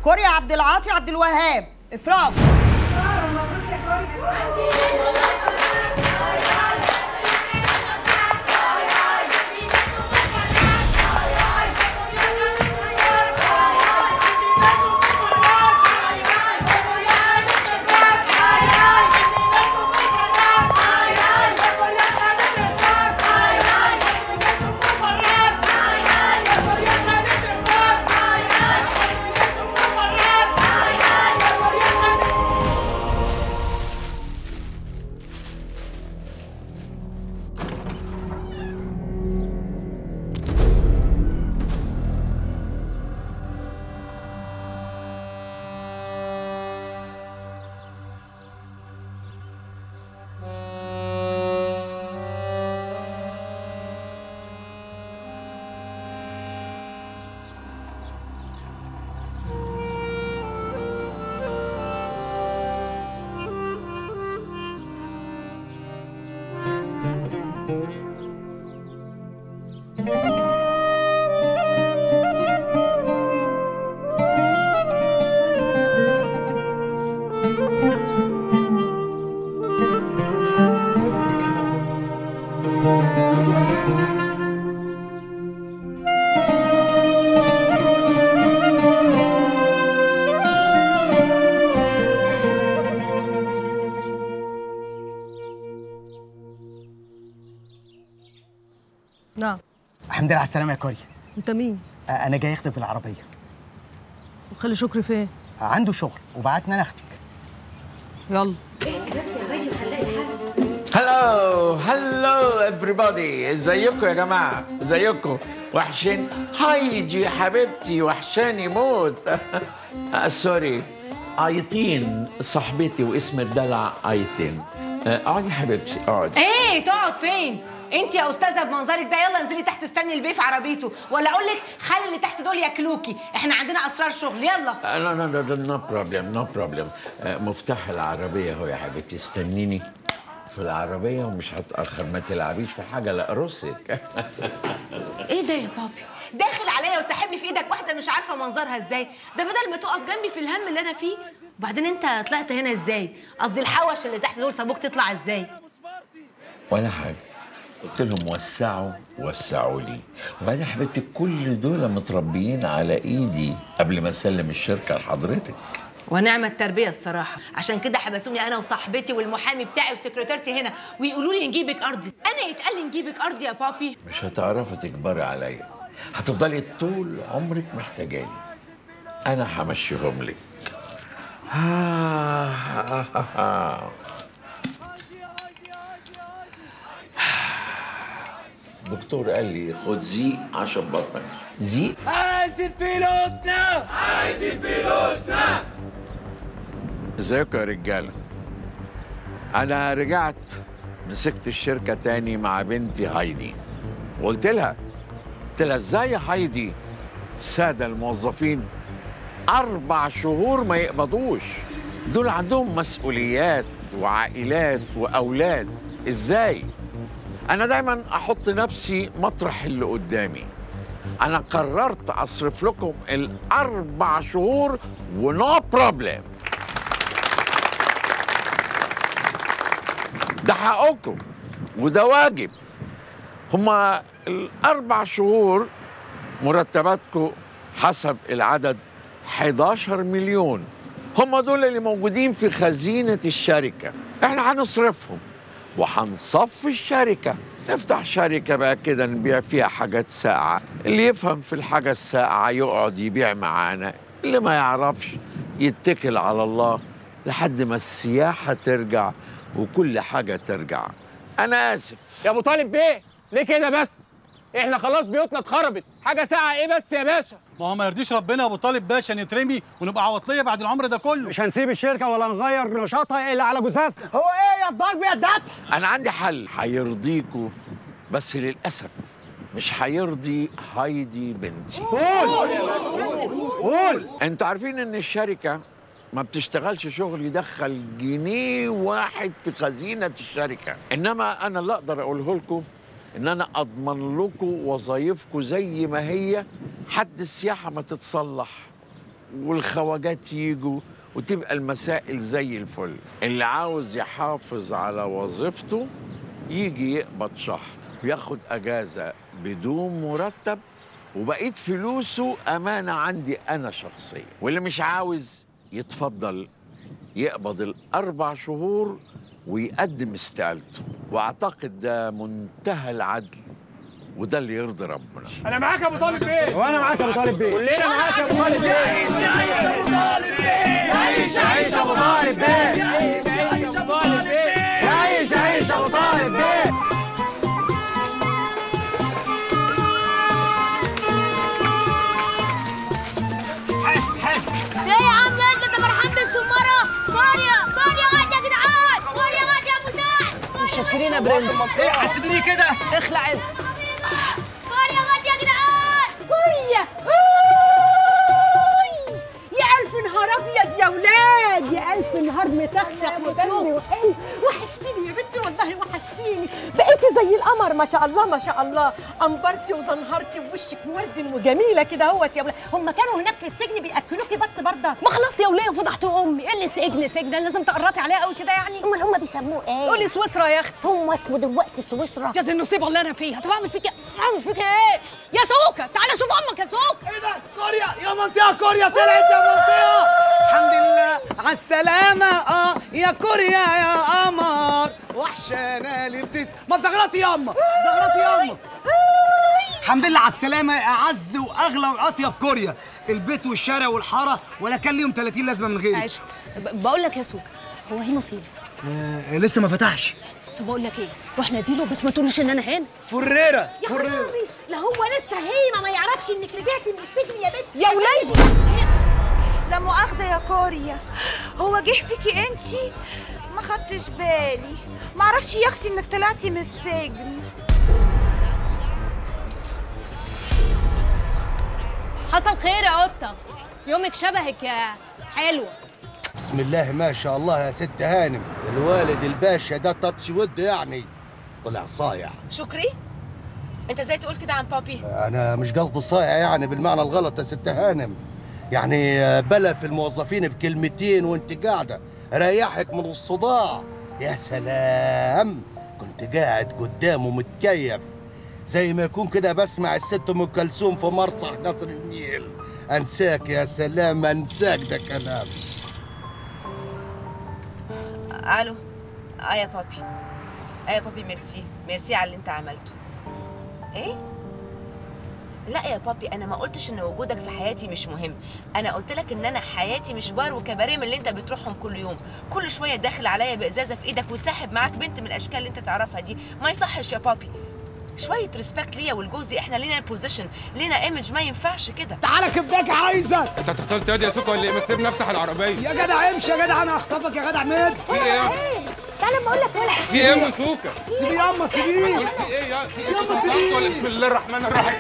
كوريا عبد العاطي عبد الوهاب افراج نعم الحمد لله على السلامة يا كوريا انت مين آه، أنا جاي أخدك بالعربية وخلي شكري فين آه، عنده شغل وبعتنا أنا أخدك يلا هلو هلو everybody ازيكم يا جماعه ازيكم وحشين هايدي حبيبتي وحشاني موت آه، سوري ايتين صاحبتي واسم الدلع ايتين آه، اقعدي حبيبتي اقعدي ايه تقعد فين انت يا استاذه بمنظرك ده يلا انزلي تحت استني البيه في عربيته ولا اقول لك خلي اللي تحت دول ياكلوكي احنا عندنا اسرار شغل يلا لا لا لا نو بروبلم نو بروبلم مفتاح العربيه اهو يا حبيبتي استنيني في العربية ومش هتأخر ما تلعبيش في حاجة لأقرصك ايه ده يا بابي داخل عليا وساحبني في ايدك واحده مش عارفه منظرها ازاي ده بدل ما تقف جنبي في الهم اللي انا فيه وبعدين انت طلعت هنا ازاي قصدي الحوش اللي تحت دول سابوك تطلع ازاي ولا حاجة قلت لهم وسعوا وسعوا لي وبعدين يا حبيبتي كل دول متربيين على ايدي قبل ما اسلم الشركة لحضرتك ونعمة التربية الصراحة عشان كده حبسوني أنا وصاحبتي والمحامي بتاعي وسكرتيرتي هنا ويقولوا لي نجيبك أرضي أنا يتقال لي نجيبك أرضي يا بابي مش هتعرفي تكبري عليا هتفضلي طول عمرك محتاجاني انا همشيهم لك دكتور قال لي خد زيق عشان بطنك زيق عايزين فلوسنا عايزين فلوسنا ازيكم يا رجاله انا رجعت مسكت الشركه تاني مع بنتي هايدي وقلت لها قلت لها ازاي يا هايدي الساده الموظفين اربع شهور ما يقبضوش دول عندهم مسؤوليات وعائلات واولاد ازاي انا دايما احط نفسي مطرح اللي قدامي انا قررت اصرف لكم الاربع شهور ونو بروبلم ده حقكم وده واجب هما الأربع شهور مرتباتكم حسب العدد 11 مليون هما دول اللي موجودين في خزينة الشركة احنا هنصرفهم وهنصفي الشركة نفتح شركة بقى كده نبيع فيها حاجات ساقعة اللي يفهم في الحاجة الساقعة يقعد يبيع معانا اللي ما يعرفش يتكل على الله لحد ما السياحة ترجع وكل حاجة ترجع أنا آسف يا ابو طالب بيه ليه كده بس احنا خلاص بيوتنا اتخربت حاجه ساعه ايه بس يا باشا ما هو ما يرضيش ربنا يا ابو طالب باشا نترمي ونبقى عواطليه بعد العمر ده كله مش هنسيب الشركه ولا نغير نشاطها الا على جثثنا هو ايه يا الضرب يا الدبح أنا عندي حل هيرضيكوا بس للأسف مش هيرضي هايدي بنتي قول قول انتوا عارفين ان الشركة ما بتشتغلش شغل يدخل جنيه واحد في خزينة الشركة انما انا اللي اقدر اقوله لكم ان انا اضمن لكم وظايفكم زي ما هي حد السياحة ما تتصلح والخواجات يجوا وتبقى المسائل زي الفل اللي عاوز يحافظ على وظيفته يجي يقبض شهر وياخد اجازه بدون مرتب وبقيت فلوسه امانه عندي انا شخصيا واللي مش عاوز يتفضل يقبض الاربع شهور ويقدم استقالته واعتقد ده منتهى العدل وده اللي يرضي ربنا انا معاك يا ابو طالب بيه وانا معاك يا ابو طالب بيه كلنا معاك يا ابو طالب بيه عيش عيش ابو طالب بيه عيش ابو طالب بيه عيش عيش ابو طالب بيه ايه يا عم انت انت فرحان بالسماره قريه قريه غد يا جدعان قريه غد يا مساعد متشكرين يا برنس ايه هتسيبيني كده اخلع انت قريه غد يا جدعان قرية يا ألف نهار أبيض يا ولاد يا ألف نهار مسخسخ ودمي وحلو وحشتيني يا بنتي والله وحشتيني بقيتي زي القمر ما شاء الله ما شاء الله أنبرتي وزنهرتي ووشك مورد وجميلة كده اهوت يا ولاد هم كانوا هناك في السجن بيأكلوكي بط بردك ما خلاص يا وليه فضحت امي ايه اللي سجن سجن لازم تقرطي عليها قوي كده يعني امال هم بيسموه ايه قولي سويسرا يا اختي هم اسمه دلوقتي سويسرا يا دي النصيبه اللي انا فيها طب اعمل فيك ايه اعمل فيك ايه يا سوكه تعالى شوف امك يا سوكه ايه ده كوريا يا منطقه كوريا طلعت يا منطقه الحمد لله على السلامه اه يا كوريا يا قمر وحشانا اللي بتس ما تزغرطي ياما زغرطي ياما الحمد لله على السلامه يا اعز واغلى واطيب كوريا البيت والشارع والحاره ولا كان ليهم 30 لازمه من غيري عشت ب- بقول لك يا سوكه هو هيما فين آه لسه ما فتحش طب اقول لك ايه روح ناديله بس ما تقولش ان انا هنا فريره يا خرابي لا هو لسه هيما ما يعرفش انك رجعتي من السجن يا بنتي يا ولادي لا مؤاخذة يا كوريا هو جه فيكي انتي ما خدتش بالي ما اعرفش يا اختي انك طلعتي من السجن حصل خير يا قطه يومك شبهك يا حلوه بسم الله ما شاء الله يا ست هانم الوالد الباشا ده تاتش ود يعني طلع صايع شكري انت ازاي تقول كده عن بابي انا مش قصدي صايع يعني بالمعنى الغلط يا ست هانم يعني بلا في الموظفين بكلمتين وانت قاعده ريحك من الصداع يا سلام كنت قاعد قدامه متكيف زي ما يكون كده بسمع الست ام كلثوم في مرصح قصر النيل انساك يا سلام انساك ده كلام الو اه يا بابي اه يا بابي ميرسي ميرسي على اللي انت عملته ايه لا يا بابي انا ما قلتش ان وجودك في حياتي مش مهم انا قلت لك ان انا حياتي مش بار وكباريه من اللي انت بتروحهم كل يوم كل شويه داخل عليا بازازه في ايدك وساحب معاك بنت من الاشكال اللي انت تعرفها دي ما يصحش يا بابي شويه ريسبكت ليا ولجوزي احنا لينا بوزيشن لينا ايمج ما ينفعش كده تعالى كبداك عايزك انت هتختار تادي يا سوكا ولا ايه ما تسيبني افتح العربيه يا جدع امشي يا جدع انا هخطفك يا جدع مد في ايه يا تعالى ما اقول لك ولا في ايه يا سوكا سيبيه ياما سيبيه في ايه يا في ايه يلا أنت سيبيه. ولا بسم الله الرحمن الرحيم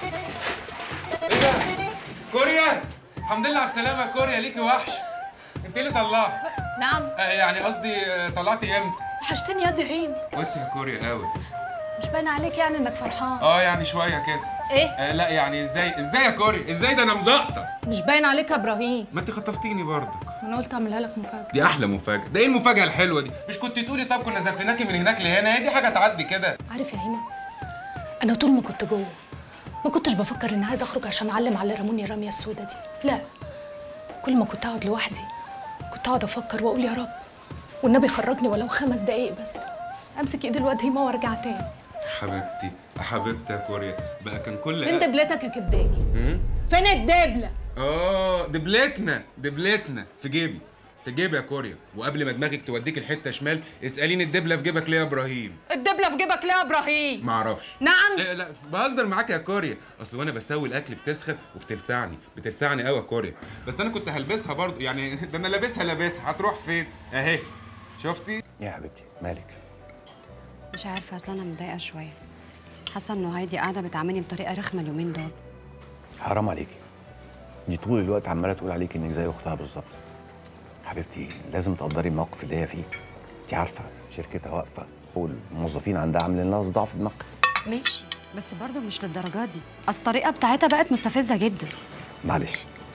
ايه ده كوريا الحمد لله على السلامه يا كوريا ليكي وحش انت اللي طلعت نعم آه يعني قصدي آه، طلعتي امتى وحشتني يا دي هيم وانت يا كوريا قوي مش باين عليك يعني انك فرحان اه يعني شويه كده ايه آه لا يعني ازاي ازاي يا كوريا ازاي ده انا مزقطه مش باين عليك يا ابراهيم ما انت خطفتيني برضك انا قلت اعملها لك مفاجاه دي احلى مفاجاه ده ايه المفاجاه الحلوه دي مش كنت تقولي طب كنا زفناكي من هناك لهنا هي دي حاجه تعدي كده عارف يا هيما انا طول ما كنت جوه ما كنتش بفكر اني عايزه اخرج عشان اعلم على اللي رموني الرميه السوداء دي لا كل ما كنت اقعد لوحدي كنت اقعد افكر واقول يا رب والنبي خرجني ولو خمس دقايق بس امسك ايد الواد هيما وارجع تاني حبيبتي حبيبتي يا كوريا بقى كان كل فين دبلتك يا كبداكي مم؟ فين الدبله اه دبلتنا دبلتنا في جيبي في جيبي يا كوريا وقبل ما دماغك توديك الحته شمال اساليني الدبله في جيبك ليه يا ابراهيم الدبله في جيبك ليه يا ابراهيم ما اعرفش نعم إيه لا بهزر معاك يا كوريا اصل وانا بسوي الاكل بتسخن وبتلسعني بتلسعني قوي يا كوريا بس انا كنت هلبسها برضو يعني ده انا لابسها لابسها هتروح فين اهي شفتي يا حبيبتي مالك مش عارفه اصل انا متضايقه شويه حاسه انه هايدي قاعده بتعاملني بطريقه رخمه اليومين دول حرام عليكي دي طول الوقت عماله تقول عليك انك زي اختها بالظبط حبيبتي لازم تقدري الموقف اللي هي فيه انت عارفه شركتها واقفه والموظفين عندها عاملين لها صداع في دماغها ماشي بس برضه مش للدرجه دي اصل الطريقه بتاعتها بقت مستفزه جدا معلش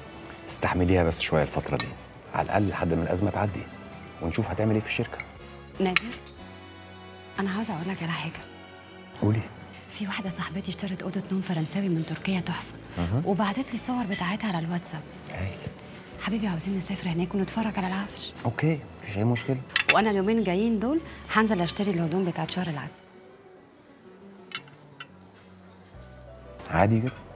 استحمليها بس شويه الفتره دي على الاقل لحد ما الازمه تعدي ونشوف هتعمل ايه في الشركه نادر انا عاوزه اقول لك على حاجه قولي في واحده صاحبتي اشترت اوضه نوم فرنساوي من تركيا تحفه أها. وبعتت لي الصور بتاعتها على الواتساب حبيبي عاوزين نسافر هناك ونتفرج على العفش اوكي مفيش اي مشكله وانا اليومين الجايين دول هنزل اشتري الهدوم بتاعت شهر العسل عادي كده